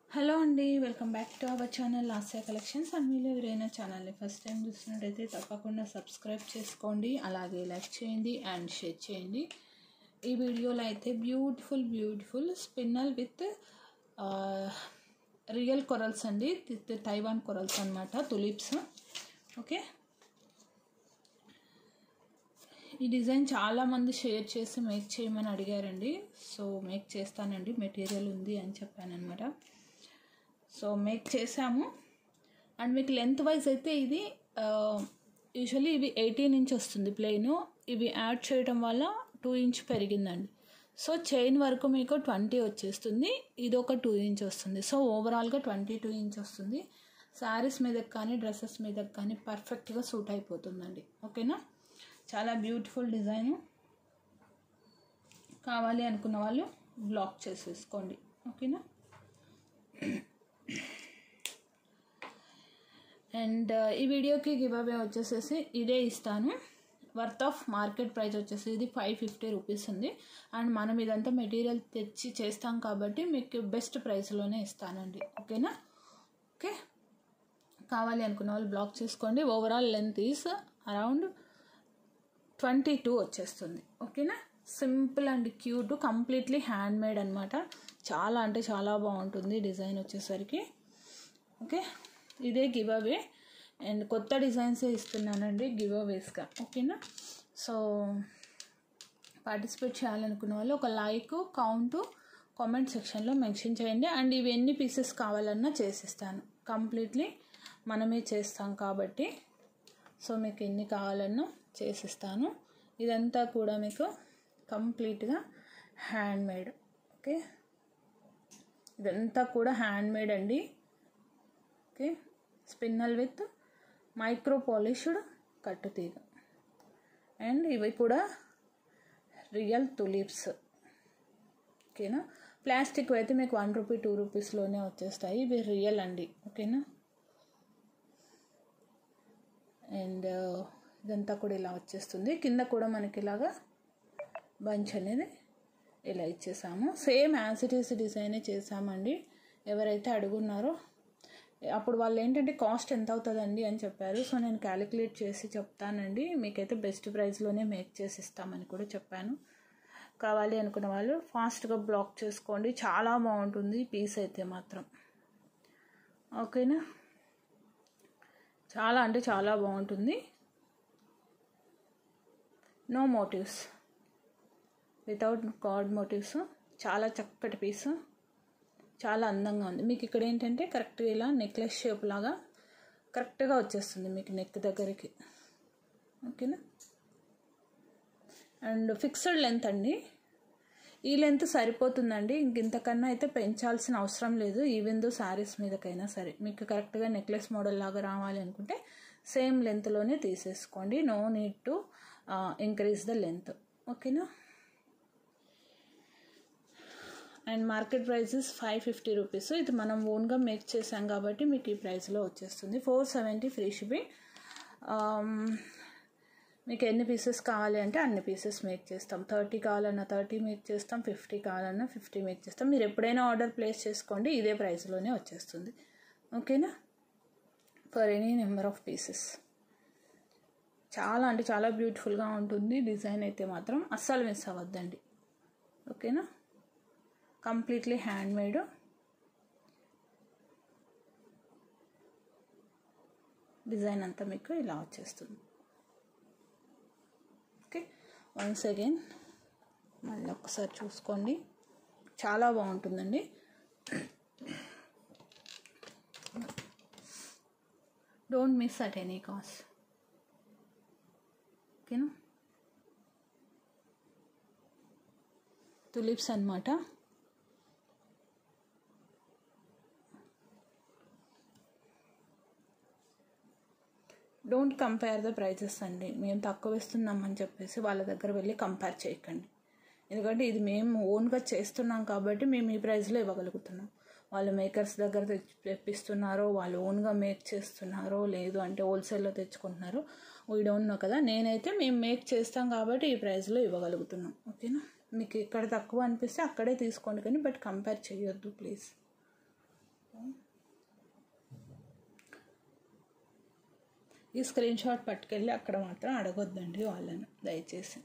hello అండి welcome back to our channel Asia collections and మీరు ఎవరైనా ఛానల్ని ఫస్ట్ టైం చూస్తున్నట్టయితే తప్పకుండా సబ్స్క్రైబ్ చేసుకోండి అలాగే లైక్ చేయండి అండ్ షేర్ చేయండి ఈ వీడియోలో అయితే beautiful beautiful spinel with real corals అండి విత్ తైవాన్ కొరల్స్ అనమాట తులిప్స్ ఓకే ఈ డిజైన్ చాలామంది షేర్ చేసి మేక్ చేయమని అడిగారండి సో మేక్ చేస్తానండి మెటీరియల్ ఉంది అని చెప్పాను అనమాట సో మేక్ చేసాము అండ్ మీకు లెంత్ వైజ్ అయితే ఇది యూజువల్లీ ఇవి ఎయిటీన్ ఇంచ్ వస్తుంది ప్లెయిన్ ఇవి యాడ్ చేయడం వల్ల టూ ఇంచ్ పెరిగిందండి సో చైన్ వరకు మీకు ట్వంటీ వచ్చేస్తుంది ఇది ఒక టూ ఇంచ్ వస్తుంది సో ఓవరాల్గా ట్వంటీ టూ ఇంచ్ వస్తుంది శారీస్ మీదకి కానీ డ్రెస్సెస్ మీదకి కానీ పర్ఫెక్ట్గా సూట్ అయిపోతుందండి ఓకేనా చాలా బ్యూటిఫుల్ డిజైను కావాలి అనుకున్న వాళ్ళు బ్లాక్ చేసేసుకోండి ఓకేనా అండ్ ఈ వీడియోకి గివ్ అవే వచ్చేసేసి ఇదే ఇస్తాను వర్త్ ఆఫ్ మార్కెట్ ప్రైస్ వచ్చేసి ఇది ఫైవ్ ఫిఫ్టీ రూపీస్ ఉంది అండ్ మనం ఇదంతా మెటీరియల్ తెచ్చి చేస్తాం కాబట్టి మీకు బెస్ట్ ప్రైస్లోనే ఇస్తానండి ఓకేనా ఓకే కావాలి అనుకున్న వాళ్ళు బ్లాక్ చేసుకోండి overall length is around twenty two వచ్చేస్తుంది ఓకేనా simple and cute completely hand handmade అనమాట చాలా అంటే చాలా బాగుంటుంది డిజైన్ వచ్చేసరికి ఓకే ఇదే గివ్ అవే అండ్ కొత్త డిజైన్సే ఇస్తున్నానండి గివ్ అవేస్గా ఓకేనా సో పార్టిసిపేట్ చేయాలనుకున్న వాళ్ళు ఒక లైక్ కౌంట్ కామెంట్ సెక్షన్లో మెన్షన్ చేయండి అండ్ ఇవి ఎన్ని పీసెస్ కావాలన్నా చేసిస్తాను కంప్లీట్లీ మనమే చేస్తాం కాబట్టి సో మీకు ఎన్ని కావాలన్నా చేసిస్తాను ఇదంతా కూడా మీకు కంప్లీట్గా హ్యాండ్ మేడ్ ఓకే ఇదంతా కూడా హ్యాండ్ మేడ్ అండి okay spinel with micro polished కట్టుతీగ అండ్ ఇవి కూడా రియల్ తులిప్స్ ఓకేనా ప్లాస్టిక్ అయితే మీకు వన్ రూపీ టూ రూపీస్లోనే వచ్చేస్తాయి ఇవి రియల్ అండి ఓకేనా అండ్ ఇదంతా కూడా ఇలా వచ్చేస్తుంది కింద కూడా మనకి ఇలాగా బంచ్ అనేది ఇలా ఇచ్చేసాము సేమ్ యాజ్ ఇట్ ఈస్ డిజైనే చేసామండి ఎవరైతే అడుగున్నారో అప్పుడు వాళ్ళు ఏంటంటే కాస్ట్ ఎంత అవుతుందండి అని చెప్పారు సో నేను క్యాలిక్యులేట్ చేసి చెప్తానండి మీకైతే బెస్ట్ ప్రైస్లోనే మేక్ చేసి ఇస్తామని కూడా చెప్పాను కావాలి అనుకున్న వాళ్ళు ఫాస్ట్గా బ్లాక్ చేసుకోండి చాలా బాగుంటుంది పీస్ అయితే మాత్రం ఓకేనా చాలా అంటే చాలా బాగుంటుంది no motives without god motives చాలా చక్కటి పీస్ చాలా అందంగా ఉంది మీకు ఇక్కడ ఏంటంటే కరెక్ట్గా ఇలా నెక్లెస్ షేప్ లాగా కరెక్ట్గా వచ్చేస్తుంది మీకు నెక్ దగ్గరికి ఓకేనా అండ్ ఫిక్స్డ్ లెంత్ అండి ఈ లెంత్ సరిపోతుందండి ఇంతకన్నా అయితే పెంచాల్సిన అవసరం లేదు ఈవెన్ దో శారీస్ మీదకైనా సరే మీకు కరెక్ట్గా నెక్లెస్ మోడల్ లాగా రావాలి అనుకుంటే సేమ్ లెంత్లోనే తీసేసుకోండి no need to increase the length ఓకేనా and market prices five fifty rupees ఇది మనం ఓన్గా మేక్ చేసాం కాబట్టి మీకు ఈ ప్రైస్లో వచ్చేస్తుంది ఫోర్ సెవెంటీ ఫ్రీ షిప్పింగ్ మీకు ఎన్ని పీసెస్ కావాలి అంటే అన్ని పీసెస్ మేక్ చేస్తాం థర్టీ కావాలన్నా థర్టీ మేక్ చేస్తాం ఫిఫ్టీ కావాలన్నా ఫిఫ్టీ మేక్ చేస్తాం మీరు ఎప్పుడైనా ఆర్డర్ ప్లేస్ చేసుకోండి ఇదే ప్రైస్లోనే వచ్చేస్తుంది ఓకేనా for any number of pieces చాలా అంటే చాలా బ్యూటిఫుల్గా ఉంటుంది డిజైన్ అయితే మాత్రం అస్సలు మిస్ అవ్వద్దండి ఓకేనా కంప్లీట్లీ హ్యాండ్ మేడ్ డిజైన్ అంతా మీకు ఇలా వచ్చేస్తుంది ఓకే వన్స్ అగైన్ మళ్ళీ ఒకసారి చూసుకోండి చాలా బాగుంటుందండి don't miss at any cost ఓకేనా తులిప్స్ అనమాట డోంట్ కంపేర్ ద ప్రైజెస్ అండి మేము తక్కువ ఇస్తున్నామని చెప్పేసి వాళ్ళ దగ్గర వెళ్ళి కంపేర్ చేయకండి ఎందుకంటే ఇది మేము ఓన్గా చేస్తున్నాం కాబట్టి మేము ఈ ప్రైస్లో ఇవ్వగలుగుతున్నాం వాళ్ళు మేకర్స్ దగ్గర తెచ్చి తెప్పిస్తున్నారో వాళ్ళు ఓన్గా మేక్ చేస్తున్నారో లేదు అంటే హోల్సేల్లో తెచ్చుకుంటున్నారో వీ డోంట్ నో కదా నేనైతే మేము మేక్ చేస్తాం కాబట్టి ఈ ప్రైస్లో ఇవ్వగలుగుతున్నాం ఓకేనా మీకు ఇక్కడ తక్కువ అనిపిస్తే అక్కడే తీసుకోండి కానీ బట్ కంపేర్ చేయొద్దు ప్లీజ్ ఈ స్క్రీన్ షాట్ పట్టుకెళ్ళి అక్కడ మాత్రం అడగొద్దండి వాళ్ళను దయచేసి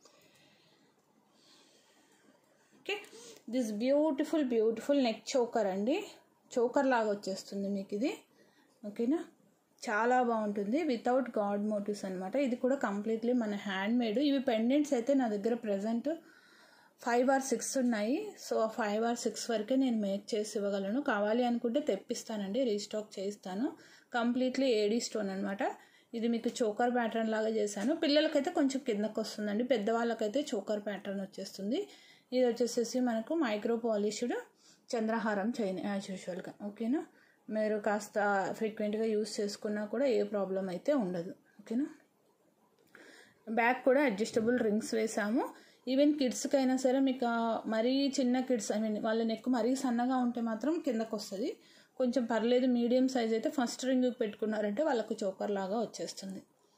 okay this beautiful beautiful neck choker అండి చోకర్ లాగా వచ్చేస్తుంది మీకు ఇది ఓకేనా చాలా బాగుంటుంది వితౌట్ గాడ్ మోటివ్స్ అనమాట ఇది కూడా కంప్లీట్లీ మన హ్యాండ్ మేడ్ ఇవి పెండెంట్స్ అయితే నా దగ్గర ప్రజెంట్ ఫైవ్ ఆర్ సిక్స్ ఉన్నాయి సో ఆ ఫైవ్ ఆర్ సిక్స్ వరకే నేను మేక్ చేసి ఇవ్వగలను కావాలి అనుకుంటే తెప్పిస్తానండి రీస్టాక్ చేయిస్తాను కంప్లీట్లీ ఏడీ స్టోన్ అనమాట ఇది మీకు చోకర్ ప్యాటర్న్ లాగా చేశాను పిల్లలకైతే కొంచెం కిందకు వస్తుందండి పెద్దవాళ్ళకైతే చోకర్ ప్యాటర్న్ వచ్చేస్తుంది ఇది వచ్చేసేసి మనకు మైక్రో పాలిష్డ్ చంద్రహారం చైన్ యాజ్ యూజువల్గా ఓకేనా మీరు కాస్త ఫ్రీక్వెంట్గా యూస్ చేసుకున్నా కూడా ఏ ప్రాబ్లం అయితే ఉండదు ఓకేనా బ్యాక్ కూడా అడ్జస్టబుల్ రింగ్స్ వేసాము ఈవెన్ కిడ్స్కి అయినా సరే మీకు మరీ చిన్న కిడ్స్ ఐ మీన్ వాళ్ళ నెక్ మరీ సన్నగా ఉంటే మాత్రం కిందకు వస్తుంది కొంచెం పర్లేదు మీడియం సైజ్ అయితే ఫస్ట్ రింగ్ పెట్టుకున్నారంటే వాళ్ళకు చోకర్ లాగా వచ్చేస్తుంది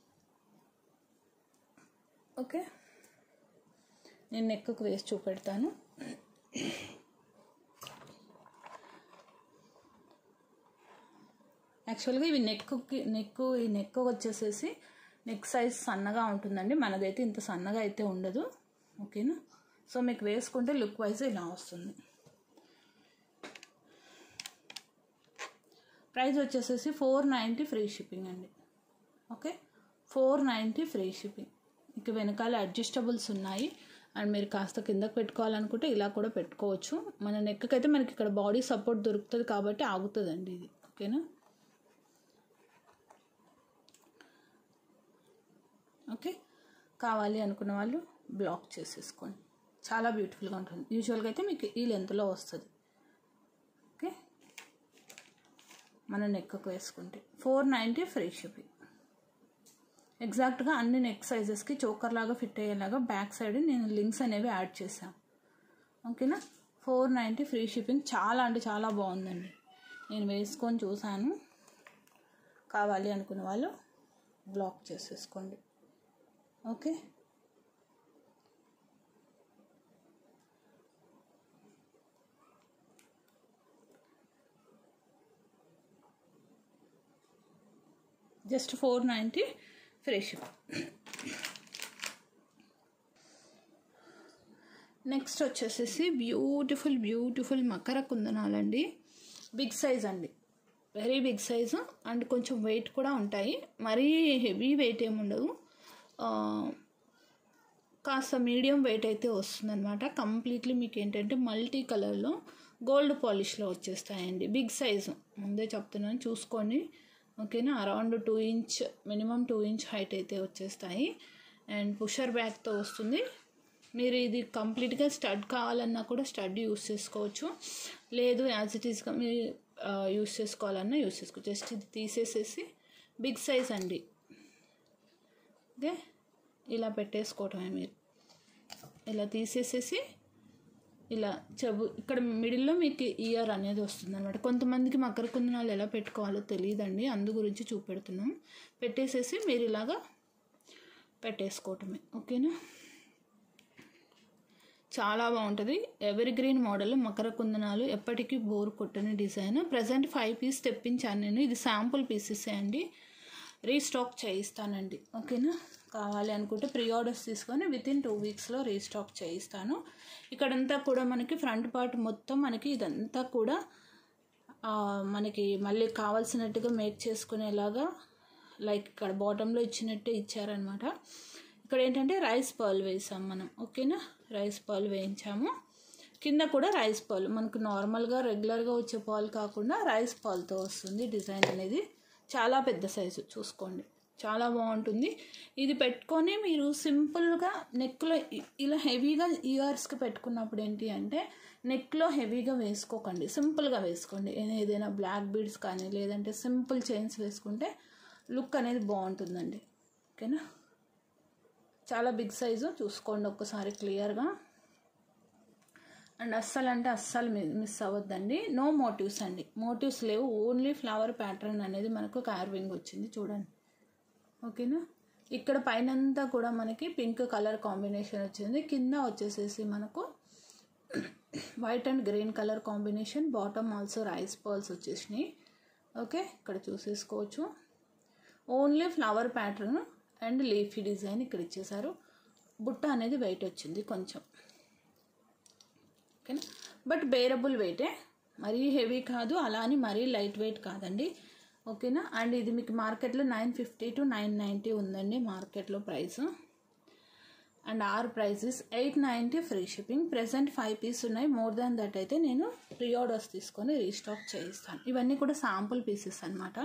ఓకే నేను నెక్కు వేసి చూపెడతాను యాక్చువల్గా ఇవి నెక్కి నెక్ ఈ నెక్ వచ్చేసేసి నెక్ సైజ్ సన్నగా ఉంటుందండి మనదైతే ఇంత సన్నగా అయితే ఉండదు ఓకేనా సో మీకు వేసుకుంటే లుక్ వైజ్ ఇలా వస్తుంది ప్రైస్ వచ్చేసేసి ఫోర్ నైంటీ ఫ్రీ షిప్పింగ్ అండి okay four ninety free shipping ఇక వెనకాల అడ్జస్టబుల్స్ ఉన్నాయి అండ్ మీరు కాస్త కిందకు పెట్టుకోవాలనుకుంటే ఇలా కూడా పెట్టుకోవచ్చు మన నెక్కి అయితే మనకి ఇక్కడ బాడీ సపోర్ట్ దొరుకుతుంది కాబట్టి ఆగుతుందండి ఇది ఓకేనా ఓకే కావాలి అనుకున్న వాళ్ళు బ్లాక్ చేసేసుకోండి చాలా బ్యూటిఫుల్గా ఉంటుంది యూజువల్గా అయితే మీకు ఈ లెంత్లో వస్తుంది ఓకే మన నెక్కు వేసుకుంటే ఫోర్ నైంటీ ఫ్రీ షిప్పింగ్ ఎగ్జాక్ట్గా అన్ని నెక్ సైజెస్కి చోకర్ లాగా ఫిట్ అయ్యేలాగా బ్యాక్ సైడ్ నేను లింక్స్ అనేవి యాడ్ చేశాను ఓకేనా ఫోర్ నైంటీ ఫ్రీ షిప్పింగ్ చాలా అంటే చాలా బాగుందండి నేను వేసుకొని చూశాను కావాలి అనుకున్న వాళ్ళు బ్లాక్ చేసేసుకోండి okay just four ninety fresh next వచ్చేసేసి బ్యూటిఫుల్ బ్యూటిఫుల్ మకర కుందనాలండి బిగ్ సైజ్ అండి వెరీ బిగ్ సైజు అండ్ కొంచెం వెయిట్ కూడా ఉంటాయి మరీ హెవీ వెయిట్ ఏమి ఉండదు కాస్త మీడియం వెయిట్ అయితే వస్తుందన్నమాట కంప్లీట్లీ మీకు ఏంటంటే మల్టీ కలర్లో గోల్డ్ పాలిష్లో వచ్చేస్తాయండి బిగ్ సైజు ముందే చెప్తున్నాను చూసుకోండి ఓకేనా around two inch minimum two inch height అయితే వచ్చేస్తాయి అండ్ పుషర్ బ్యాగ్తో వస్తుంది మీరు ఇది కంప్లీట్గా స్టడ్ కావాలన్నా కూడా స్టడ్ యూస్ చేసుకోవచ్చు లేదు యాజ్ ఇట్ ఈస్గా మీరు యూస్ చేసుకోవాలన్నా యూస్ చేసుకోవచ్చు జస్ట్ ఇది తీసేసేసి బిగ్ సైజ్ అండి ఓకే ఇలా పెట్టేసుకోవటమే మీరు ఇలా తీసేసేసి ఇలా చెవు ఇక్కడ మిడిల్లో మీకు ఇయర్ అనేది వస్తుంది అనమాట కొంతమందికి మకర కుందనాలు ఎలా పెట్టుకోవాలో తెలియదండి అందు గురించి చూపెడుతున్నాం పెట్టేసేసి మీరు ఇలాగా పెట్టేసుకోవటమే ఓకేనా చాలా బాగుంటుంది ఎవరి గ్రీన్ మోడల్ మకర కుందనాలు ఎప్పటికీ బోర్ కొట్టని డిజైన్ ప్రజెంట్ ఫైవ్ పీస్ తెప్పించాను నేను ఇది శాంపుల్ పీసెస్ అండి రీస్టాక్ చేయిస్తానండి ఓకేనా కావాలి అనుకుంటే ప్రీ ఆర్డర్స్ తీసుకొని విత్ ఇన్ టూ వీక్స్లో రీస్టాక్ చేయిస్తాను ఇక్కడంతా కూడా మనకి ఫ్రంట్ పార్ట్ మొత్తం మనకి ఇదంతా కూడా మనకి మళ్ళీ కావాల్సినట్టుగా మేక్ చేసుకునేలాగా లైక్ ఇక్కడ బాటంలో ఇచ్చినట్టే ఇచ్చారనమాట ఇక్కడ ఏంటంటే రైస్ పర్ల్ వేసాం మనం ఓకేనా రైస్ పర్ల్ వేయించాము కింద కూడా రైస్ పాల్ మనకు నార్మల్గా రెగ్యులర్గా వచ్చే పాలు కాకుండా రైస్ పాల్తో వస్తుంది డిజైన్ అనేది చాలా పెద్ద సైజు చూసుకోండి చాలా బాగుంటుంది ఇది పెట్టుకొని మీరు సింపుల్గా నెక్లో ఇలా హెవీగా ఇయర్స్కి పెట్టుకున్నప్పుడు ఏంటి అంటే నెక్లో హెవీగా వేసుకోకండి సింపుల్గా వేసుకోండి ఏదైనా బ్లాక్ బీడ్స్ కానీ లేదంటే సింపుల్ చైన్స్ వేసుకుంటే లుక్ అనేది బాగుంటుందండి ఓకేనా చాలా బిగ్ సైజు చూసుకోండి ఒక్కసారి క్లియర్గా అండ్ అస్సలు అంటే అస్సలు మిస్ అవ్వద్దండి నో మోటివ్స్ అండి మోటివ్స్ లేవు ఓన్లీ ఫ్లవర్ ప్యాటర్న్ అనేది మనకు కార్వింగ్ వచ్చింది చూడండి ఓకేనా ఇక్కడ పైనంతా కూడా మనకి పింక్ కలర్ కాంబినేషన్ వచ్చింది కింద వచ్చేసేసి మనకు white and green colour combination bottom also rice pearls వచ్చేసినాయి ఓకే ఇక్కడ చూసేసుకోవచ్చు only flower pattern and leafy design ఇక్కడ ఇచ్చేసారు బుట్ట అనేది వెయిట్ వచ్చింది కొంచెం ఓకేనా బట్ బేరబుల్ వెయిటే మరీ హెవీ కాదు అలా అని మరీ లైట్ వెయిట్ కాదండి ఓకేనా అండ్ ఇది మీకు మార్కెట్లో nine fifty to nine ninety ఉందండి మార్కెట్లో price and our prices eight ninety free shipping present five piece ఉన్నాయి మోర్ దాన్ దట్ అయితే నేను ప్రీ ఆర్డర్స్ తీసుకొని రీస్టాక్ చేయిస్తాను ఇవన్నీ కూడా శాంపుల్ పీసెస్ అనమాట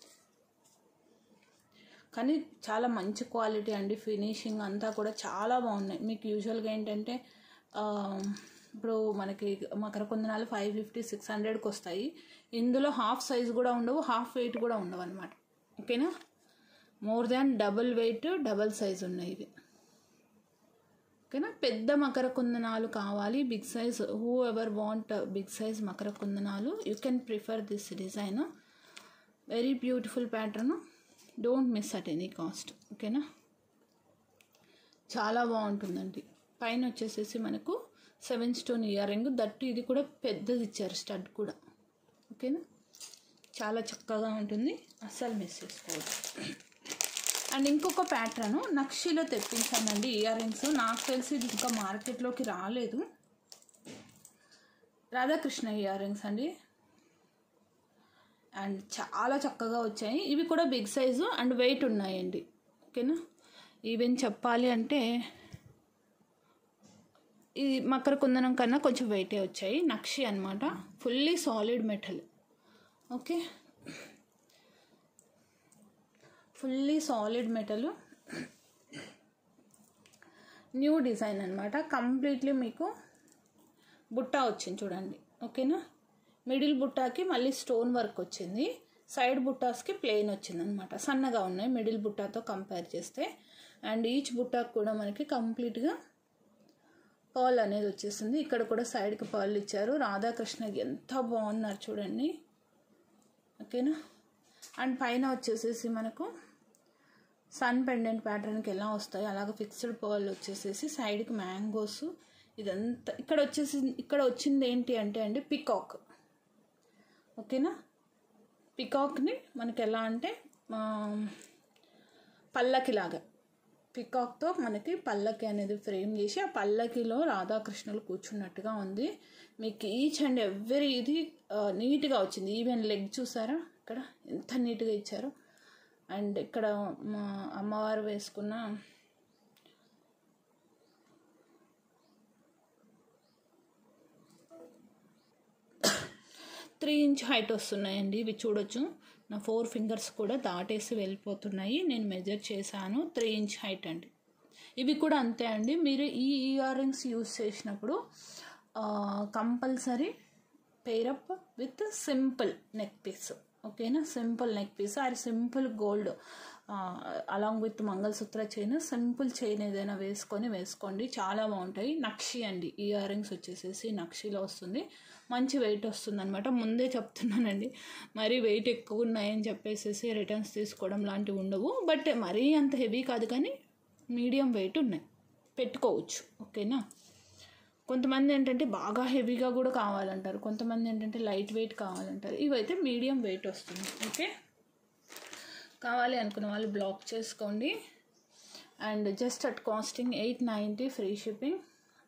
కానీ చాలా మంచి క్వాలిటీ అండి ఫినిషింగ్ అంతా కూడా చాలా బాగున్నాయి మీకు యూజువల్గా ఏంటంటే ఆ, ఇప్పుడు మనకి మకర కుందనాలు ఫైవ్ ఫిఫ్టీ సిక్స్ హండ్రెడ్కి వస్తాయి ఇందులో హాఫ్ సైజ్ కూడా ఉండవు హాఫ్ వెయిట్ కూడా ఉండవు అనమాట ఓకేనా more than double weight double size ఉన్నాయి ఇవి ఓకేనా పెద్ద మకర కుందనాలు కావాలి big size whoever want big size మకర కుందనాలు you can prefer this design very beautiful pattern don't miss at any cost ఓకేనా చాలా బాగుంటుందండి పైన వచ్చేసేసి మనకు seven stone earring that ఇది కూడా పెద్దది ఇచ్చారు స్టడ్ కూడా ఓకేనా చాలా చక్కగా ఉంటుంది అస్సలు మిస్ చేసుకోవద్దు అండ్ ఇంకొక ప్యాటర్న్ నక్షిలో తెప్పించానండి ఇయర్ రింగ్స్ నాకు తెలిసి ఇది ఇంకా మార్కెట్లోకి రాలేదు రాధాకృష్ణ ఇయర్ రింగ్స్ అండి అండ్ చాలా చక్కగా వచ్చాయి ఇవి కూడా బిగ్ సైజు అండ్ వెయిట్ ఉన్నాయండి ఓకేనా ఈవెన్ చెప్పాలి అంటే ఇది మకర కుందనం కన్నా కొంచెం వెయిటే వచ్చాయి నక్షి అనమాట fully solid metal okay fully solid metal new design అనమాట కంప్లీట్లీ మీకు బుట్ట వచ్చింది చూడండి ఓకేనా మిడిల్ బుట్టాకి మళ్ళీ స్టోన్ వర్క్ వచ్చింది సైడ్ బుట్టాస్కి ప్లెయిన్ వచ్చింది అనమాట సన్నగా ఉన్నాయి మిడిల్ బుట్టాతో కంపేర్ చేస్తే అండ్ ఈచ్ బుట్టాకి కూడా మనకి కంప్లీట్గా పర్ల్ అనేది వచ్చేసింది ఇక్కడ కూడా సైడ్కి పర్ల్ ఇచ్చారు రాధాకృష్ణ ఎంత బాగున్నారు చూడండి ఓకేనా అండ్ పైన వచ్చేసేసి మనకు సన్ పెండెంట్ ప్యాటర్న్కి ఎలా వస్తాయి అలాగ ఫిక్స్డ్ పర్ల్ వచ్చేసేసి సైడ్కి మ్యాంగోస్ ఇదంతా ఇక్కడ వచ్చేసి ఇక్కడ వచ్చింది ఏంటి అంటే అండి పికాక్ ఓకేనా పికాక్ని మనకి ఎలా అంటే ఆ, పల్లకిలాగా పికాక్తో మనకి పల్లకి అనేది ఫ్రేమ్ చేసి ఆ పల్లకిలో రాధాకృష్ణులు కూర్చున్నట్టుగా ఉంది మీకు ఈచ్ అండ్ ఎవ్రీ ఇది ఆ, నీట్గా వచ్చింది ఈవెన్ లెగ్ చూసారా ఇక్కడ ఎంత నీట్గా ఇచ్చారో అండ్ ఇక్కడ మా అమ్మవారు వేసుకున్న త్రీ ఇంచ్ హైట్ వస్తున్నాయండి ఇవి చూడొచ్చు నా ఫోర్ ఫింగర్స్ కూడా దాటేసి వెళ్ళిపోతున్నాయి నేను మెజర్ చేశాను త్రీ ఇంచ్ హైట్ అండి ఇవి కూడా అంతే అండి మీరు ఈ ఇయర్ రింగ్స్ యూస్ చేసినప్పుడు compulsory pair up with simple neck piece ఓకేనా simple neck piece or simple gold along with mangalsutra chain simple chain ఏదైనా వేసుకొని వేసుకోండి చాలా బాగుంటాయి నక్షి అండి ఇయర్ రింగ్స్ వచ్చేసేసి నక్షిలో వస్తుంది మంచి వెయిట్ వస్తుంది అనమాట ముందే చెప్తున్నానండి మరీ వెయిట్ ఎక్కువ ఉన్నాయని చెప్పేసి రిటర్న్స్ తీసుకోవడం లాంటివి ఉండవు బట్ మరీ అంత హెవీ కాదు కానీ మీడియం వెయిట్ ఉన్నాయి పెట్టుకోవచ్చు ఓకేనా కొంతమంది ఏంటంటే బాగా హెవీగా కూడా కావాలంటారు కొంతమంది ఏంటంటే లైట్ వెయిట్ కావాలంటారు ఇవైతే మీడియం వెయిట్ వస్తుంది ఓకే కావాలి అనుకున్న వాళ్ళు బ్లాక్ చేసుకోండి and just at costing eight ninety free shipping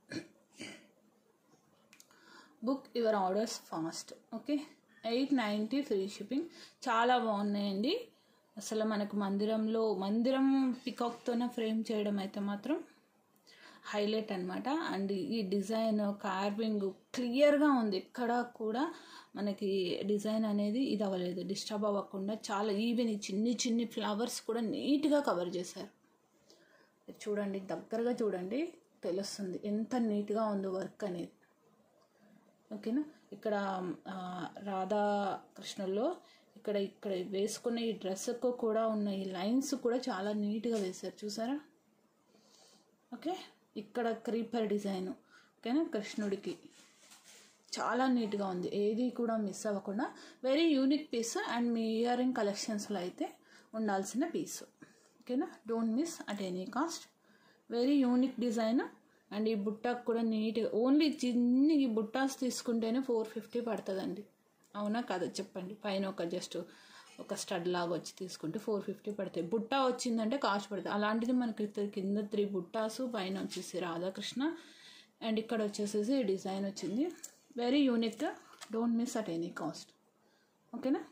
book your orders fast okay eight ninety free shipping చాలా బాగున్నాయండి అసలు మనకు మందిరంలో మందిరం పికాక్తోనే ఫ్రేమ్ చేయడం అయితే మాత్రం హైలైట్ అనమాట అండ్ ఈ డిజైన్ కార్వింగ్ క్లియర్గా ఉంది ఎక్కడ కూడా మనకి డిజైన్ అనేది ఇది అవ్వలేదు డిస్టర్బ్ అవ్వకుండా చాలా ఈవెన్ ఈ చిన్ని చిన్ని ఫ్లవర్స్ కూడా నీట్గా కవర్ చేశారు ఇది చూడండి దగ్గరగా చూడండి తెలుస్తుంది ఎంత నీట్గా ఉందో వర్క్ అనేది ఓకేనా ఇక్కడ ఆ, రాధా కృష్ణుల్లో ఇక్కడ ఇక్కడ వేసుకున్న ఈ డ్రెస్కు కూడా ఉన్న ఈ లైన్స్ కూడా చాలా నీట్గా వేశారు చూసారా ఓకే ఇక్కడ క్రీపర్ డిజైన్ ఓకేనా కృష్ణుడికి చాలా నీట్గా ఉంది ఏది కూడా మిస్ అవ్వకుండా వెరీ యూనిక్ పీస్ అండ్ మీ ఇయర్ రింగ్ కలెక్షన్స్లో అయితే ఉండాల్సిన పీస్ ఓకేనా don't miss at any cost very unique design and ఈ బుట్టాకు కూడా నీట్గా ఓన్లీ చిన్ని ఈ బుట్టాస్ తీసుకుంటేనే ఫోర్ ఫిఫ్టీ పడుతుందండి అవునా కదా చెప్పండి పైన ఒక జస్ట్ ఒక స్టడ్ లాగా వచ్చి తీసుకుంటే ఫోర్ ఫిఫ్టీ పడతాయి బుట్ట వచ్చిందంటే కాస్ట్ పడుతుంది అలాంటిది మనకి త- కింద త్రీ బుట్టాసు పైన వచ్చేసి రాధాకృష్ణ అండ్ ఇక్కడ వచ్చేసేసి ఈ డిజైన్ వచ్చింది very unique don't miss at any cost ఓకేనా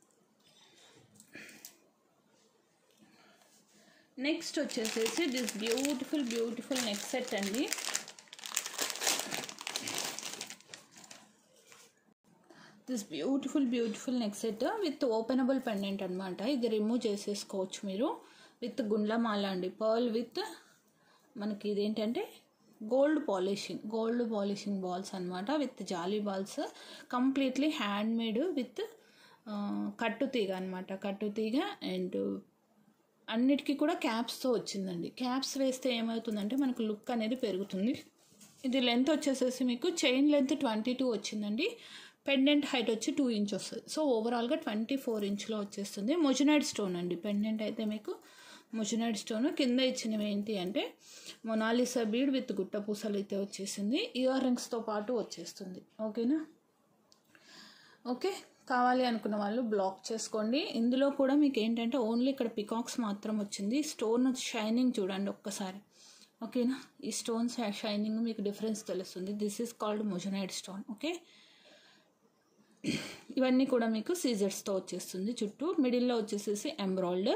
నెక్స్ట్ వచ్చేసేసి this beautiful beautiful neck set అండి this beautiful beautiful neck set with openable pendant అనమాట ఇది రిమూవ్ చేసేసుకోవచ్చు మీరు విత్ గుండ్లమాల అండి పర్ల్ విత్ మనకి ఇదేంటంటే gold polishing gold polishing balls అనమాట విత్ జాలీ balls completely hand made with కట్టు తీగ అనమాట కట్టు తీగ అండ్ అన్నిటికీ కూడా క్యాప్స్తో వచ్చిందండి క్యాప్స్ వేస్తే ఏమవుతుందంటే మనకు లుక్ అనేది పెరుగుతుంది ఇది లెంత్ వచ్చేసేసి మీకు చైన్ లెంత్ ట్వంటీ టూ వచ్చిందండి పెండెంట్ హైట్ వచ్చి టూ ఇంచ్ వస్తుంది సో ఓవరాల్గా ట్వంటీ ఫోర్ ఇంచ్లో వచ్చేస్తుంది మొజనైడ్ స్టోన్ అండి పెండెంట్ అయితే మీకు మొజనైడ్ స్టోన్ కింద ఇచ్చినవి ఏంటి అంటే మొనాలిసా బీడ్ విత్ గుట్ట పూసలు అయితే వచ్చేసింది ఇయర్ రింగ్స్తో పాటు వచ్చేస్తుంది ఓకేనా ఓకే కావాలి అనుకున్న వాళ్ళు బ్లాక్ చేసుకోండి ఇందులో కూడా మీకు ఏంటంటే ఓన్లీ ఇక్కడ పికాక్స్ మాత్రం వచ్చింది స్టోన్ షైనింగ్ చూడండి ఒక్కసారి ఓకేనా ఈ స్టోన్స్ షైనింగ్ మీకు డిఫరెన్స్ తెలుస్తుంది this is called moissanite stone okay ఇవన్నీ కూడా మీకు సీజర్స్తో వచ్చేస్తుంది చుట్టూ మిడిల్లో వచ్చేసేసి ఎంబ్రాయిల్డ్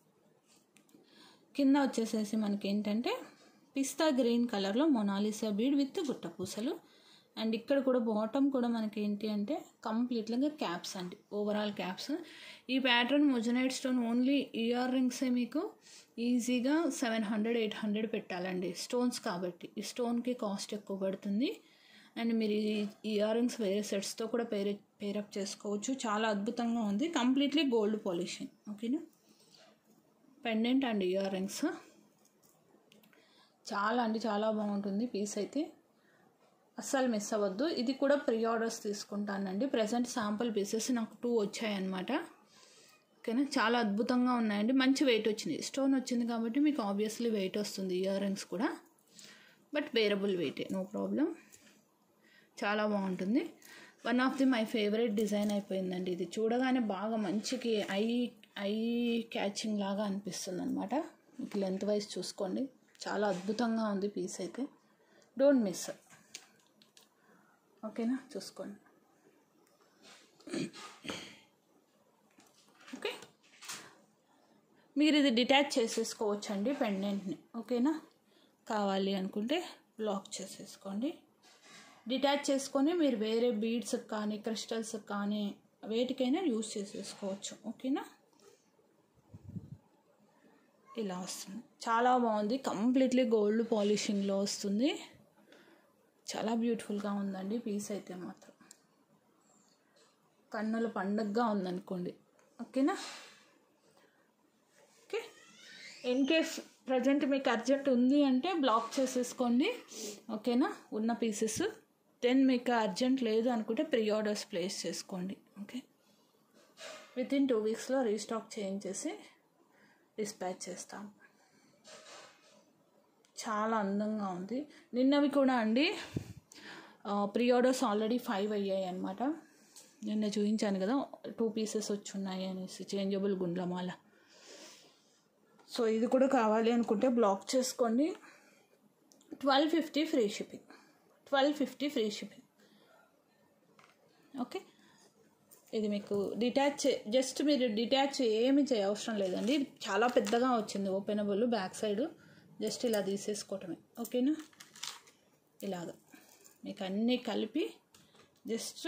కింద వచ్చేసేసి మనకి ఏంటంటే పిస్తా గ్రీన్ కలర్లో మొనాలిసా బీడ్ విత్ గుట్ట పూసలు అండ్ ఇక్కడ కూడా బాటమ్ కూడా మనకి ఏంటి అంటే కంప్లీట్గా క్యాప్స్ అండి ఓవరాల్ క్యాప్స్ ఈ pattern moissanite stone only ear రింగ్సే మీకు ఈజీగా సెవెన్ హండ్రెడ్ ఎయిట్ హండ్రెడ్ పెట్టాలండి స్టోన్స్ కాబట్టి ఈ స్టోన్కి కాస్ట్ ఎక్కువ పడుతుంది అండ్ మీరు ఈ ఇయర్ రింగ్స్ వేరే సెట్స్తో కూడా పేర్ పేరప్ చేసుకోవచ్చు చాలా అద్భుతంగా ఉంది కంప్లీట్లీ గోల్డ్ పాలిషింగ్ ఓకేనా పెండెంట్ అండ్ ఇయర్ రింగ్స్ చాలా అంటే చాలా బాగుంటుంది పీస్ అయితే అస్సలు మిస్ అవ్వద్దు ఇది కూడా ప్రీ ఆర్డర్స్ తీసుకుంటానండి ప్రజెంట్ శాంపుల్ పీసెస్ నాకు టూ వచ్చాయన్నమాట ఓకేనా చాలా అద్భుతంగా ఉన్నాయండి మంచి వెయిట్ వచ్చింది స్టోన్ వచ్చింది కాబట్టి మీకు ఆబ్వియస్లీ వెయిట్ వస్తుంది ఇయర్ రింగ్స్ కూడా బట్ వేరబుల్ వెయిటే నో ప్రాబ్లం చాలా బాగుంటుంది one of the my favourite design అయిపోయిందండి ఇది చూడగానే బాగా మంచికి ఐ ఐ క్యాచింగ్ లాగా అనిపిస్తుంది అనమాట మీకు లెంత్ వైజ్ చూసుకోండి చాలా అద్భుతంగా ఉంది పీస్ అయితే డోంట్ మిస్ ఓకేనా చూసుకోండి ఓకే మీరు ఇది డిటాచ్ చేసేసుకోవచ్చు అండి పెండెంట్ని ఓకేనా కావాలి అనుకుంటే బ్లాక్ చేసేసుకోండి డిటాచ్ చేసుకొని మీరు వేరే బీడ్స్ కానీ క్రిస్టల్స్ కానీ వేటికైనా యూస్ చేసేసుకోవచ్చు ఓకేనా ఇలా వస్తుంది చాలా బాగుంది కంప్లీట్లీ గోల్డ్ పాలిషింగ్లో వస్తుంది చాలా బ్యూటిఫుల్గా ఉందండి పీస్ అయితే మాత్రం కన్నుల పండగగా ఉందనుకోండి ఓకేనా ఓకే ఇన్ కేస్ ప్రజెంట్ మీకు అర్జెంట్ ఉంది అంటే బ్లాక్ చేసేసుకోండి ఓకేనా ఉన్న పీసెస్ దెన్ మీకు అర్జెంట్ లేదు అనుకుంటే ప్రీ ఆర్డర్స్ ప్లేస్ చేసుకోండి ఓకే విత్ ఇన్ టూ వీక్స్లో రీస్టాక్ చేయించేసి డిస్పాచ్ చేస్తాం చాలా అందంగా ఉంది నిన్నవి కూడా అండి ప్రీ ఆర్డర్స్ ఆల్రెడీ ఫైవ్ అయ్యాయి అనమాట నిన్న చూపించాను కదా టూ పీసెస్ వచ్చి ఉన్నాయి అనేసి చేంజబుల్ గుండ్లమాల సో ఇది కూడా కావాలి అనుకుంటే బ్లాక్ చేసుకోండి twelve fifty free shipping twelve fifty free shipping okay ఇది మీకు డిటాచ్ జస్ట్ మీరు డిటాచ్ ఏమి చేయవసరం లేదండి చాలా పెద్దగా వచ్చింది ఓపెనబుల్ బ్యాక్ సైడ్ జస్ట్ ఇలా తీసేసుకోవటమే ఓకేనా ఇలాగ మీకు అన్నీ కలిపి జస్ట్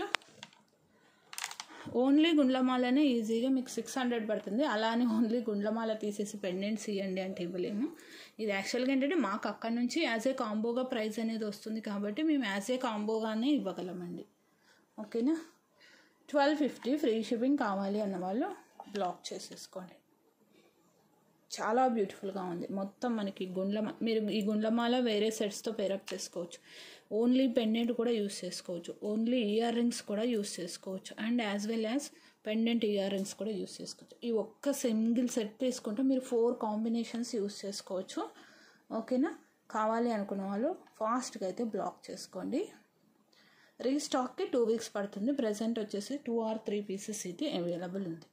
ఓన్లీ గుండ్లమాలనే ఈజీగా మీకు సిక్స్ హండ్రెడ్ పడుతుంది అలానే ఓన్లీ గుండ్లమాల తీసేసి పెండెంట్స్ ఇవ్వండి అంటే ఇవ్వలేము ఇది యాక్చువల్గా ఏంటంటే మాకు అక్కడ నుంచి యాజ్ ఏ కాంబోగా ప్రైస్ అనేది వస్తుంది కాబట్టి మేము యాజ్ ఏ కాంబోగానే ఇవ్వగలమండి ఓకేనా ట్వెల్వ్ ఫిఫ్టీ ఫ్రీ షిప్పింగ్ కావాలి అన్న వాళ్ళు బ్లాక్ చేసేసుకోండి చాలా బ్యూటిఫుల్గా ఉంది మొత్తం మనకి గుండ్లమ మీరు ఈ గుండ్లమాల వేరే సెట్స్తో పేరప్ చేసుకోవచ్చు ఓన్లీ పెండెంట్ కూడా యూస్ చేసుకోవచ్చు ఓన్లీ ఇయర్ రింగ్స్ కూడా యూస్ చేసుకోవచ్చు and as well as pendant ear rings కూడా యూస్ చేసుకోవచ్చు ఈ ఒక్క సింగిల్ సెట్ తీసుకుంటే మీరు ఫోర్ కాంబినేషన్స్ యూస్ చేసుకోవచ్చు ఓకేనా కావాలి అనుకున్న వాళ్ళు ఫాస్ట్గా అయితే బ్లాక్ చేసుకోండి రీస్టాక్కి టూ వీక్స్ పడుతుంది ప్రజెంట్ వచ్చేసి టూ ఆర్ త్రీ పీసెస్ అయితే అవైలబుల్ ఉంది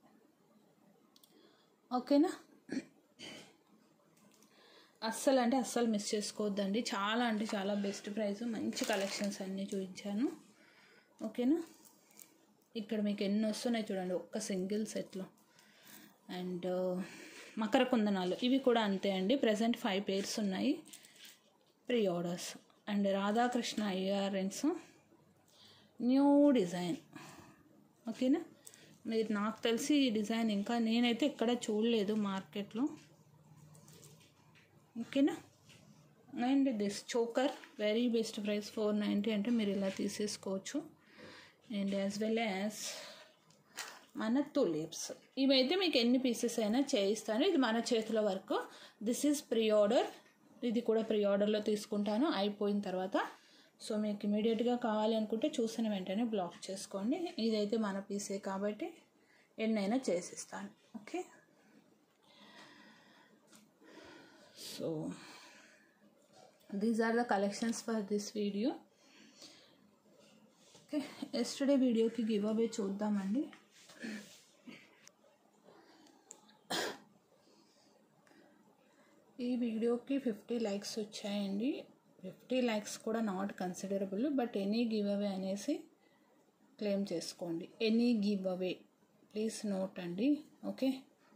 ఓకేనా అస్సలు అంటే అస్సలు మిస్ చేసుకోవద్దండి చాలా అంటే చాలా బెస్ట్ ప్రైస్ మంచి కలెక్షన్స్ అన్నీ చూపించాను ఓకేనా ఇక్కడ మీకు ఎన్ని వస్తున్నాయి చూడండి ఒక్క సింగిల్ సెట్లో అండ్ మకర కుందనాలు ఇవి కూడా అంతే అండి ప్రజెంట్ ఫైవ్ పేర్స్ ఉన్నాయి pre orders and Radhakrishna earrings new design ఓకేనా మీరు నాకు తెలిసి ఈ డిజైన్ ఇంకా నేనైతే ఎక్కడ చూడలేదు మార్కెట్లో ఓకేనా and this choker very best price four ninety అంటే మీరు ఇలా తీసేసుకోవచ్చు అండ్ యాజ్ వెల్ యాజ్ మన తులిప్స్ ఇవైతే మీకు ఎన్ని పీసెస్ అయినా చేయిస్తాను ఇది మన చేతుల work this is pre order ఇది కూడా ప్రీ ఆర్డర్లో తీసుకుంటాను అయిపోయిన తర్వాత సో మీకు ఇమీడియట్గా కావాలి అనుకుంటే చూసిన వెంటనే బ్లాక్ చేసుకోండి ఇదైతే మన పీసే కాబట్టి ఎన్నైనా చేసిస్తాను okay so these are the collections for this video okay yesterday వీడియోకి గివ్ అవే చూద్దామండి ఈ వీడియోకి ఫిఫ్టీ లైక్స్ వచ్చాయండి ఫిఫ్టీ లైక్స్ కూడా not considerable but any give away అనేసి క్లెయిమ్ చేసుకోండి any give away please note అండి ఓకే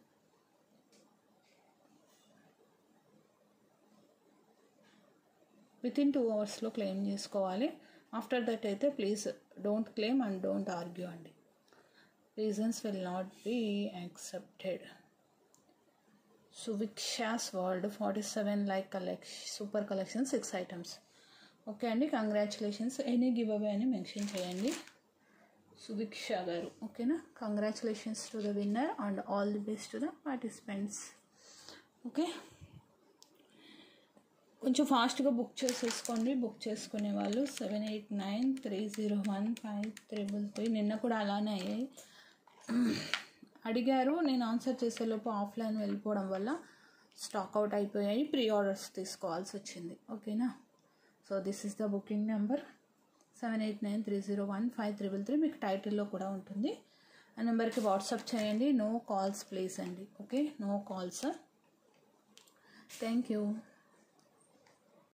విత్ ఇన్ టూ అవర్స్లో క్లెయిమ్ చేసుకోవాలి ఆఫ్టర్ దట్ అయితే please don't claim and don't argue అండి reasons will not be accepted Suviksha's world forty seven like collection super collection six items okay అండి congratulations any give away అని mention చేయండి సుభిక్ష గారు ఓకేనా congratulations to the winner and all the best to the participants okay కొంచెం ఫాస్ట్గా book చేసేసుకోండి book చేసుకునే వాళ్ళు seven eight nine three zero one five triple three నిన్న కూడా అలానే అయ్యాయి అడిగారు నేను ఆన్సర్ చేసేలోపు ఆఫ్లైన్ వెళ్ళిపోవడం వల్ల స్టాక్ అవుట్ అయిపోయాయి ప్రీ ఆర్డర్స్ తీసుకోవాల్సి వచ్చింది ఓకేనా so this is the booking number seven eight nine three zero one five triple three మీకు టైటిల్లో కూడా ఉంటుంది ఆ నెంబర్కి వాట్సాప్ చేయండి నో కాల్స్ ప్లీజ్ అండి okay no calls thank you